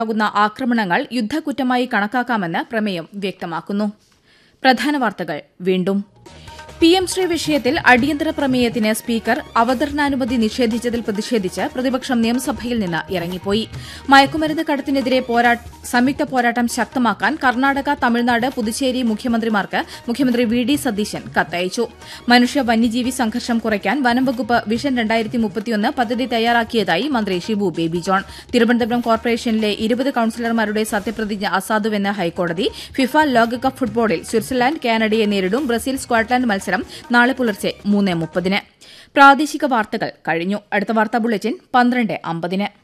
ാകുന്ന ആക്രമണങ്ങൾ യുദ്ധക്കുറ്റമായി കണക്കാക്കാമെന്ന് പ്രമേയം വ്യക്തമാക്കുന്നു പ്രധാന വാർത്തകൾ വീണ്ടും പി എം ശ്രീ വിഷയത്തിൽ അടിയന്തര പ്രമേയത്തിന് സ്പീക്കർ അവതരണാനുമതി നിഷേധിച്ചതിൽ പ്രതിഷേധിച്ച് പ്രതിപക്ഷം നിയമസഭയിൽ നിന്ന് ഇറങ്ങിപ്പോയി മയക്കുമരുന്ന് കടത്തിനെതിരെ സംയുക്ത പോരാട്ടം ശക്തമാക്കാൻ കർണാടക തമിഴ്നാട് പുതുച്ചേരി മുഖ്യമന്ത്രിമാർക്ക് മുഖ്യമന്ത്രി വി ഡി സതീശൻ കത്തയച്ചു മനുഷ്യ വന്യജീവി സംഘർഷം കുറയ്ക്കാൻ വനംവകുപ്പ് വിഷൻ പദ്ധതി തയ്യാറാക്കിയതായി മന്ത്രി ഷിബു ബേബി ജോൺ തിരുവനന്തപുരം കോർപ്പറേഷനിലെ ഇരുപത് കൌൺസിലർമാരുടെ സത്യപ്രതിജ്ഞ അസാധുവെന്ന് ഹൈക്കോടതി ഫിഫ ലോകകപ്പ് ഫുട്ബോളിൽ സ്വിറ്റ്സർലാൻഡ് കാനഡയെ നേരിടും ബ്രസീൽ സ്കോട്ട്ലാൻഡ് മത്സരം നാളെ പുലർച്ചെ മൂന്ന് മുപ്പതിന് പ്രാദേശിക വാർത്തകൾ കഴിഞ്ഞു അടുത്ത വാർത്താ ബുള്ളറ്റിൻ പന്ത്രണ്ട് അമ്പതിന്